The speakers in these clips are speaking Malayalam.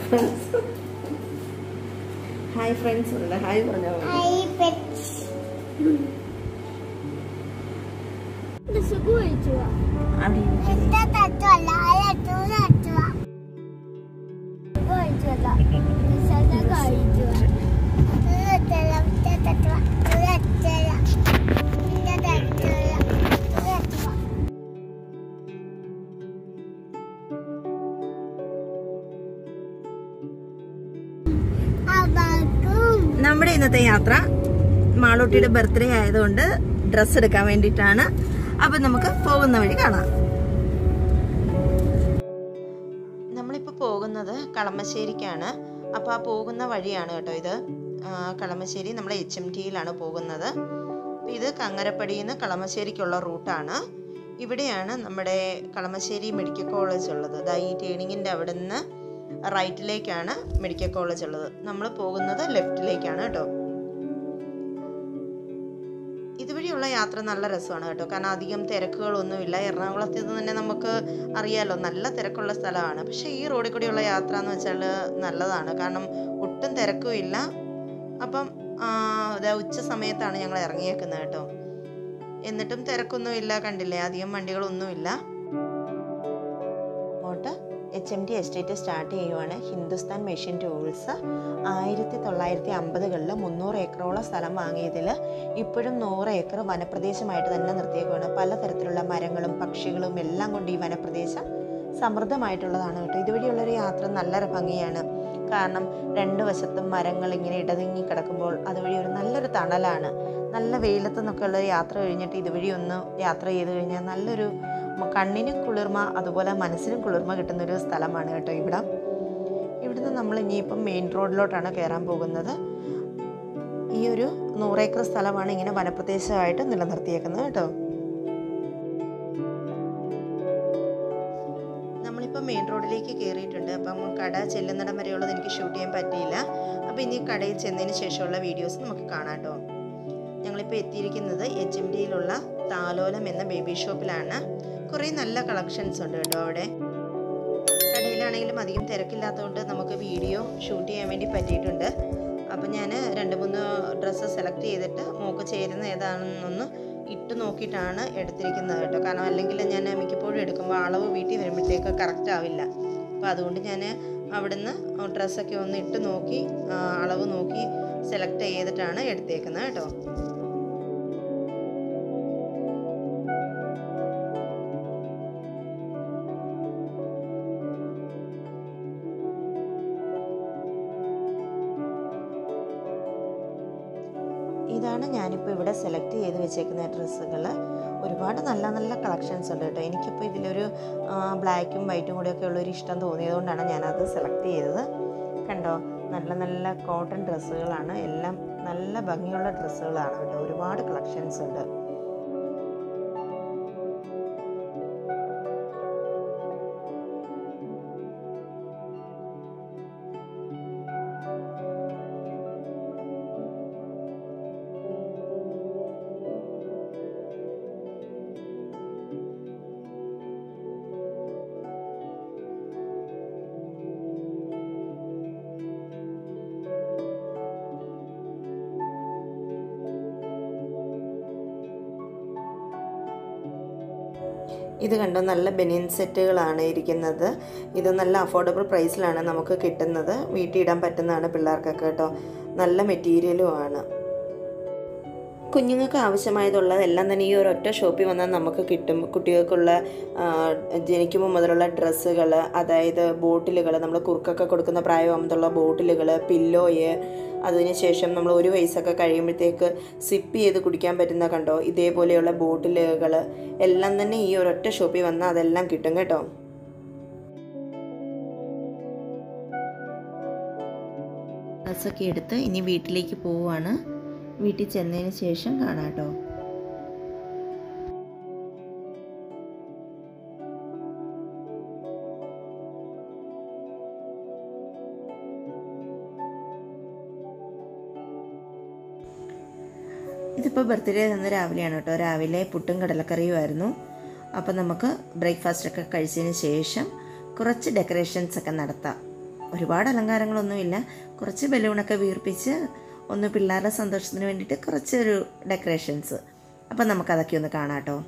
ഫ്രണ്ട്സ് ഹായ് ഫ്രണ്ട്സ് ഉണ്ട് ഹായ് പറഞ്ഞോ അവിടെ ഇരിക്കുന്നു. നമ്മുടെ ഇന്നത്തെ യാത്ര മാളൂട്ടിയുടെ ബർത്ത്ഡേ ആയതുകൊണ്ട് ഡ്രസ്സ് എടുക്കാൻ വേണ്ടിയിട്ടാണ് അപ്പൊ നമുക്ക് പോകുന്ന വഴി കാണാം നമ്മളിപ്പോൾ പോകുന്നത് കളമശ്ശേരിക്കാണ് അപ്പോൾ ആ പോകുന്ന വഴിയാണ് കേട്ടോ ഇത് ആ, കളമശ്ശേരി നമ്മൾ എച്ച് എം ടിയിലാണ് പോകുന്നത് അപ്പോൾ ഇത് കങ്ങരപ്പടിയിൽ നിന്ന് കളമശ്ശേരിക്കുള്ള റൂട്ടാണ് ഇവിടെയാണ് നമ്മുടെ കളമശ്ശേരി മെഡിക്കൽ കോളേജ് ഉള്ളത് ദാ ഈ ടേണിങ്ങിൻ്റെ അവിടെ നിന്ന് റൈറ്റിലേക്കാണ് മെഡിക്കൽ കോളേജ് ഉള്ളത് നമ്മൾ പോകുന്നത് ലെഫ്റ്റിലേക്കാണ് കേട്ടോ ഇതുവഴിയുള്ള യാത്ര നല്ല രസമാണ് കേട്ടോ കാരണം അധികം തിരക്കുകളൊന്നുമില്ല എറണാകുളത്ത് ഇത് തന്നെ നമുക്ക് അറിയാലോ നല്ല തിരക്കുള്ള സ്ഥലമാണ് പക്ഷേ ഈ റോഡിൽ കൂടിയുള്ള യാത്ര എന്ന് വെച്ചാൽ നല്ലതാണ് കാരണം ഒട്ടും തിരക്കും ഇല്ല അപ്പം ആ, ദാ ഉച്ച സമയത്താണ് ഞങ്ങൾ ഇറങ്ങിയേക്കുന്നത് കേട്ടോ എന്നിട്ടും തിരക്കൊന്നുമില്ല കണ്ടില്ലേ അധികം വണ്ടികളൊന്നുമില്ല അങ്ങോട്ട് H M T estate start ചെയ്യുവാണ് ഹിന്ദുസ്ഥാൻ മെഷീൻ ടൂൾസ് ആയിരത്തി തൊള്ളായിരത്തി അമ്പതുകളിൽ മുന്നൂറ് ഏക്കറോളം സ്ഥലം വാങ്ങിയതിൽ ഇപ്പോഴും നൂറ് ഏക്കർ വനപ്രദേശമായിട്ട് തന്നെ നിർത്തിയേക്കുവാണ് പലതരത്തിലുള്ള മരങ്ങളും പക്ഷികളും എല്ലാം കൊണ്ട് ഈ വനപ്രദേശം സമൃദ്ധമായിട്ടുള്ളതാണ് കേട്ടോ ഇതുവഴിയുള്ളൊരു യാത്ര നല്ല ഭംഗിയാണ് കാരണം രണ്ട് വശത്തും മരങ്ങൾ ഇങ്ങനെ ഇടതിങ്ങി കിടക്കുമ്പോൾ അതുവഴി ഒരു നല്ലൊരു തണലാണ് നല്ല വെയിലത്ത് നിന്നൊക്കെയുള്ള യാത്ര കഴിഞ്ഞിട്ട് ഇതുവഴി ഒന്ന് യാത്ര ചെയ്ത് കഴിഞ്ഞാൽ നല്ലൊരു മ- കണ്ണിനും കുളിർമ അതുപോലെ മനസ്സിനും കുളിർമ കിട്ടുന്നൊരു സ്ഥലമാണ് കേട്ടോ ഇവിടെ ഇവിടുന്ന് നമ്മൾ ഇനിയിപ്പം മെയിൻ റോഡിലോട്ടാണ് കയറാൻ പോകുന്നത് ഈ ഒരു നൂറേക്കർ സ്ഥലമാണ് ഇങ്ങനെ വനപ്രദേശമായിട്ട് നിലനിർത്തിയേക്കുന്നത് കേട്ടോ നമ്മളിപ്പോൾ മെയിൻ റോഡിലേക്ക് കയറിയിട്ടുണ്ട് അപ്പം കട ചെല്ലുന്നിടം വരെയുള്ളത് എനിക്ക് ഷൂട്ട് ചെയ്യാൻ പറ്റിയില്ല അപ്പോൾ ഇനി കടയിൽ ചെന്നതിന് ശേഷമുള്ള വീഡിയോസ് നമുക്ക് കാണാം കേട്ടോ ഞങ്ങളിപ്പോൾ എത്തിയിരിക്കുന്നത് എച്ച് എം ഡിയിലുള്ള താലോലം എന്ന ബേബി ഷോപ്പിലാണ് കുറേ നല്ല കളക്ഷൻസ് ഉണ്ട് കേട്ടോ അവിടെ കടയിലാണെങ്കിലും അധികം തിരക്കില്ലാത്തതുകൊണ്ട് നമുക്ക് വീഡിയോ ഷൂട്ട് ചെയ്യാൻ വേണ്ടി പറ്റിയിട്ടുണ്ട് അപ്പം ഞാൻ രണ്ട് മൂന്ന് ഡ്രസ്സ് സെലക്ട് ചെയ്തിട്ട് മോക്ക് ചേരുന്ന ഏതാണെന്നൊന്ന് ഇട്ട് നോക്കിയിട്ടാണ് എടുത്തിരിക്കുന്നത് കേട്ടോ കാരണം അല്ലെങ്കിൽ ഞാൻ മിക്കപ്പോഴും എടുക്കുമ്പോൾ അളവ് വീട്ടിൽ വരുമ്പോഴത്തേക്ക് കറക്റ്റ് ആവില്ല അപ്പോൾ അതുകൊണ്ട് ഞാൻ അവിടുന്ന് ഡ്രസ്സൊക്കെ ഒന്ന് ഇട്ട് നോക്കി ആ, അളവ് നോക്കി സെലക്ട് ചെയ്തിട്ടാണ് എടുത്തേക്കുന്നത് കേട്ടോ ഇതാണ് ഞാനിപ്പോൾ ഇവിടെ സെലക്ട് ചെയ്ത് വെച്ചേക്കുന്ന ഡ്രസ്സുകൾ ഒരുപാട് നല്ല നല്ല കളക്ഷൻസ് ഉണ്ട് കേട്ടോ എനിക്കിപ്പോൾ ഇതിലൊരു ബ്ലാക്കും വൈറ്റും കൂടെയൊക്കെ ഉള്ളൊരു ഇഷ്ടം തോന്നിയതുകൊണ്ടാണ് ഞാനത് സെലക്ട് ചെയ്തത് കണ്ടോ നല്ല നല്ല കോട്ടൺ ഡ്രസ്സുകളാണ് എല്ലാം നല്ല ഭംഗിയുള്ള ഡ്രസ്സുകളാണ് കേട്ടോ ഒരുപാട് കളക്ഷൻസ് ഉണ്ട് ഇത് കണ്ടോ നല്ല ബനിയൻ സെറ്റുകളാണ് ഇരിക്കുന്നത് ഇത് നല്ല അഫോർഡബിൾ പ്രൈസിലാണ് നമുക്ക് കിട്ടുന്നത് വീട്ടിൽ ഇടാൻ പറ്റുന്നതാണ് പിള്ളേർക്കൊക്കെ കേട്ടോ നല്ല മെറ്റീരിയലും ആണ് കുഞ്ഞുങ്ങൾക്ക് ആവശ്യമായതുള്ളതെല്ലാം തന്നെ ഈ ഒരു ഒറ്റ ഷോപ്പിൽ വന്നാൽ നമുക്ക് കിട്ടും കുട്ടികൾക്കുള്ള ആ, ജനിക്കുമ്പോൾ മുതലുള്ള ഡ്രസ്സുകൾ അതായത് ബോട്ടിലുകൾ നമ്മൾ കുറുക്കൊക്കെ കൊടുക്കുന്ന പ്രായമാകുമ്പോഴുള്ള ബോട്ടിലുകൾ പില്ലോയ് അതിനുശേഷം നമ്മൾ ഒരു വയസ്സൊക്കെ കഴിയുമ്പോഴത്തേക്ക് സിപ്പ് ചെയ്ത് കുടിക്കാൻ പറ്റുന്ന കണ്ടോ ഇതേപോലെയുള്ള ബോട്ടിലുകൾ എല്ലാം തന്നെ ഈ ഒരൊറ്റ ഷോപ്പിൽ വന്നാൽ അതെല്ലാം കിട്ടും കേട്ടോ ഡ്രസ്സൊക്കെ എടുത്ത് ഇനി വീട്ടിലേക്ക് പോവുകയാണ് വീട്ടിൽ ചെന്നതിന് ശേഷം കാണാം കേട്ടോ ഇതിപ്പോൾ ബർത്ത്ഡേ തന്ന രാവിലെയാണ് കേട്ടോ രാവിലെ പുട്ടും കടലക്കറിയുമായിരുന്നു അപ്പോൾ നമുക്ക് ബ്രേക്ക്ഫാസ്റ്റ് ഒക്കെ കഴിച്ചതിന് ശേഷം കുറച്ച് ഡെക്കറേഷൻസ് ഒക്കെ നടത്താം ഒരുപാട് അലങ്കാരങ്ങളൊന്നുമില്ല കുറച്ച് ബലൂണൊക്കെ വീർപ്പിച്ച് ഒന്ന് പിള്ളേരുടെ സന്തോഷത്തിന് വേണ്ടിയിട്ട് കുറച്ചൊരു ഡെക്കറേഷൻസ് അപ്പം നമുക്കതൊക്കെ ഒന്ന് കാണാം കേട്ടോ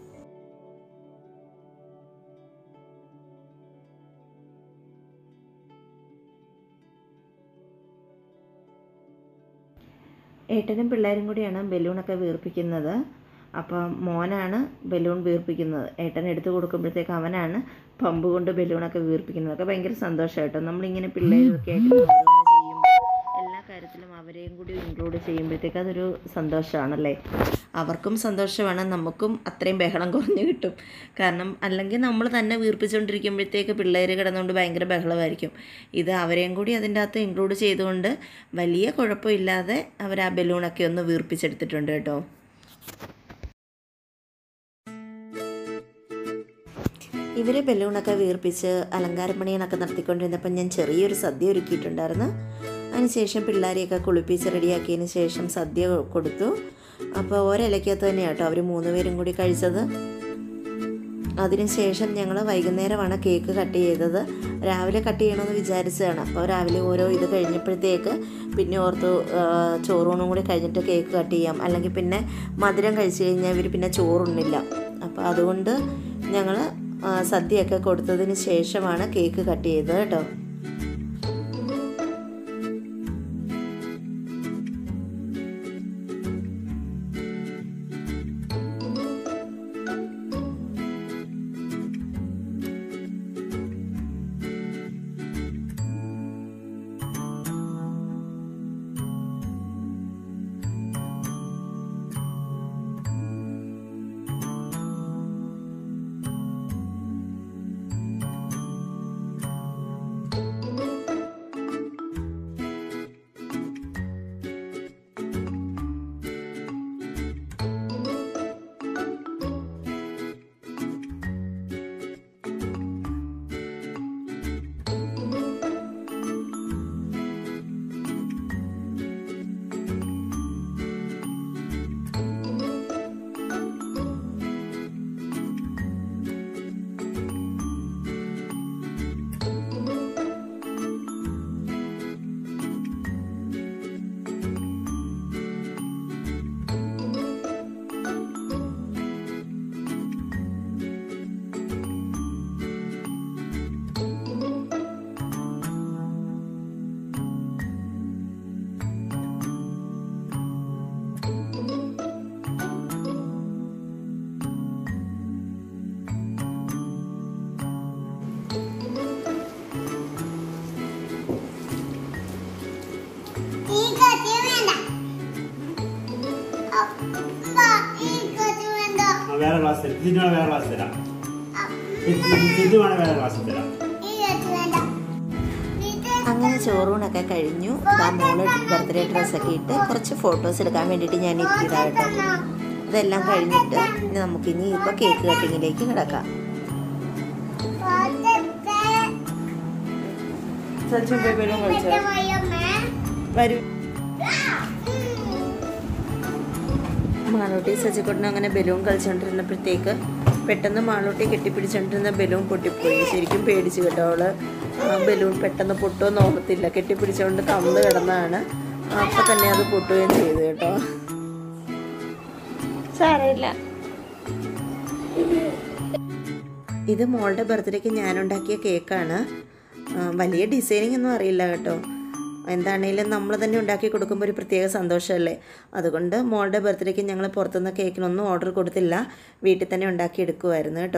ഏട്ടനും പിള്ളേരും കൂടിയാണ് ബലൂണൊക്കെ വീർപ്പിക്കുന്നത് അപ്പോൾ മോനാണ് ബലൂൺ വീർപ്പിക്കുന്നത് ഏട്ടൻ എടുത്തു കൊടുക്കുമ്പോഴത്തേക്ക് അവനാണ് പമ്പ് കൊണ്ട് ബലൂണൊക്കെ വീർപ്പിക്കുന്നത് ഒക്കെ ഭയങ്കര സന്തോഷമായിട്ടോ നമ്മളിങ്ങനെ പിള്ളേരൊക്കെ ആയിട്ട് ഓരോന്ന് ചെയ്യുമ്പോൾ എല്ലാ കാര്യത്തിലും അവരെയും കൂടി ഇൻക്ലൂഡ് ചെയ്യുമ്പോഴത്തേക്ക് അതൊരു സന്തോഷമാണല്ലേ അവർക്കും സന്തോഷമാണ് നമുക്കും അത്രയും ബഹളം കുറഞ്ഞു കിട്ടും കാരണം അല്ലെങ്കിൽ നമ്മൾ തന്നെ വീർപ്പിച്ചുകൊണ്ടിരിക്കുമ്പോഴത്തേക്ക് പിള്ളേർ കിടന്നുകൊണ്ട് ഭയങ്കര ബഹളമായിരിക്കും ഇത് അവരെയും കൂടി അതിൻ്റെ അകത്ത് ഇൻക്ലൂഡ് ചെയ്തുകൊണ്ട് വലിയ കുഴപ്പമില്ലാതെ അവർ ആ ബലൂണൊക്കെ ഒന്ന് വീർപ്പിച്ചെടുത്തിട്ടുണ്ട് കേട്ടോ ഇവരെ ബലൂണൊക്കെ വീർപ്പിച്ച് അലങ്കാരപ്പണികളൊക്കെ നടത്തിക്കൊണ്ടിരുന്നപ്പോൾ ഞാൻ ചെറിയൊരു സദ്യ ഒരുക്കിയിട്ടുണ്ടായിരുന്നു അതിനുശേഷം പിള്ളേരെയൊക്കെ കുളിപ്പിച്ച് റെഡിയാക്കിയതിന് ശേഷം സദ്യ കൊടുത്തു അപ്പോൾ ഒരിലയ്ക്കകത്ത് തന്നെയാണ് കേട്ടോ അവർ മൂന്ന് പേരും കൂടി കഴിച്ചത് അതിനുശേഷം ഞങ്ങൾ വൈകുന്നേരമാണ് കേക്ക് കട്ട് ചെയ്തത് രാവിലെ കട്ട് ചെയ്യണമെന്ന് വിചാരിച്ചതാണ് അപ്പോൾ രാവിലെ ഓരോ ഇത് കഴിഞ്ഞപ്പോഴത്തേക്ക് പിന്നെ ഓർത്തു ആ, ചോറൂണും കൂടി കഴിഞ്ഞിട്ട് കേക്ക് കട്ട് ചെയ്യാം അല്ലെങ്കിൽ പിന്നെ മധുരം കഴിച്ചു കഴിഞ്ഞാൽ ഇവർ പിന്നെ ചോറുണ്ണില്ല അപ്പോൾ അതുകൊണ്ട് ഞങ്ങൾ സദ്യയൊക്കെ കൊടുത്തതിന് ശേഷമാണ് കേക്ക് കട്ട് ചെയ്തത് കേട്ടോ ഈ കത്തി വേണ്ട അപ്പ ഈ കത്തി വേണ്ട ആ, വേറെ ക്ലാസ് തരാം ഇതിന് വേണം വേറെ ക്ലാസ് തരാം ഇത് ഇത് ഇത് വേണം വേറെ ക്ലാസ് തരാം ഈ കത്തി വേണ്ട ഇത് അങ്ങനെ ചോറൂണൊക്കെ കഴിഞ്ഞു ആ മോള് ബർത്ത്ഡേ ഡ്രസ്സൊക്കെ ഇട്ട് കുറച്ച് ഫോട്ടോസ് എടുക്കാൻ വേണ്ടിയിട്ട് ഞാൻ ഇരുത്തിയതായിട്ടോ ഇതെല്ലാം കഴിഞ്ഞിട്ട് ഇനി നമുക്കിനി ഇപ്പോൾ കേക്ക് കട്ടിങ്ങിലേക്ക് കിടക്കാം പാട്ടത്തെ സച്ചു ബേബിയിലും മറ്റേ വയ്യമ്മേ വരൂ മാളൂട്ടി സച്ചിക്കുട്ടനും അങ്ങനെ ബലൂൺ കളിച്ചുകൊണ്ടിരുന്നപ്പോഴത്തേക്ക് പെട്ടെന്ന് മാളൂട്ടി കെട്ടിപ്പിടിച്ചുകൊണ്ടിരുന്ന ബലൂൺ പൊട്ടിപ്പോയി ശരിക്കും പേടിച്ചു കേട്ടോ അവള് ആ ബലൂൺ പെട്ടെന്ന് പൊട്ടുമെന്ന് ഓർത്തില്ല കെട്ടിപ്പിടിച്ചുകൊണ്ട് തന്ന് കിടന്നതാണ് അപ്പം തന്നെ അത് പൊട്ടുകയും ചെയ്തു കേട്ടോ സാരമില്ല ഇത് മോളുടെ ബർത്ത്ഡേക്ക് ഞാനുണ്ടാക്കിയ കേക്കാണ് ആ, വലിയ ഡിസൈനിങ് ഒന്നും അറിയില്ല കേട്ടോ എന്താണേലും നമ്മൾ തന്നെ ഉണ്ടാക്കി കൊടുക്കുമ്പോൾ ഒരു പ്രത്യേക സന്തോഷമല്ലേ അതുകൊണ്ട് മോളുടെ ബർത്ത്ഡേക്ക് ഞങ്ങൾ പുറത്തുനിന്ന് കേക്കിനൊന്നും ഓർഡർ കൊടുത്തില്ല വീട്ടിൽ തന്നെ ഉണ്ടാക്കി എടുക്കുമായിരുന്നു കേട്ടോ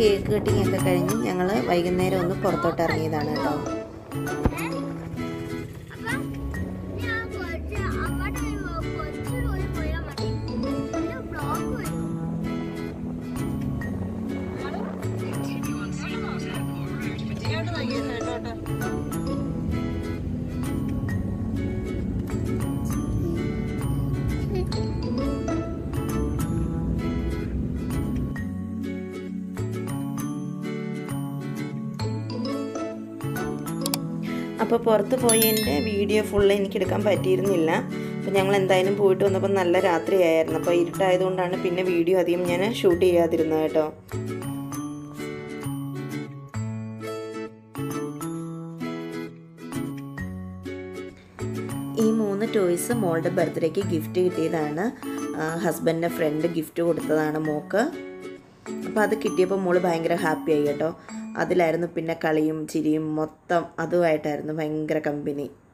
കേക്ക് കട്ടിങ് ഒക്കെ കഴിഞ്ഞ് ഞങ്ങൾ വൈകുന്നേരം ഒന്ന് പുറത്തോട്ട് ഇറങ്ങിയതാണ് കേട്ടോ അപ്പം ഞാൻ കുറച്ച് അങ്ങോട്ട് വരുമ്പോൾ കുറച്ച് ദൂരം പോയാൽ മതി ഒരു ബ്ലോക്ക് വരും അപ്പോൾ പുറത്ത് പോയതിൻ്റെ വീഡിയോ ഫുള്ള് എനിക്ക് എടുക്കാൻ പറ്റിയിരുന്നില്ല അപ്പോൾ ഞങ്ങൾ എന്തായാലും പോയിട്ട് വന്നപ്പോൾ നല്ല രാത്രിയായിരുന്നു അപ്പോൾ ഇരുട്ടായതുകൊണ്ടാണ് പിന്നെ വീഡിയോ അധികം ഞാൻ ഷൂട്ട് ചെയ്യാതിരുന്നത് കേട്ടോ ഈ മൂന്ന് ടോയ്സ് മോളുടെ ബർത്ത്ഡേക്ക് ഗിഫ്റ്റ് കിട്ടിയതാണ് ഹസ്ബൻഡിൻ്റെ ഫ്രണ്ട് ഗിഫ്റ്റ് കൊടുത്തതാണ് മോക്ക് അപ്പോൾ അത് കിട്ടിയപ്പോൾ മോള് ഭയങ്കര ഹാപ്പി ആയി കേട്ടോ അതിലായിരുന്നു പിന്നെ കളിയും ചിരിയും മൊത്തം അതുമായിട്ടായിരുന്നു ഭയങ്കര കമ്പനി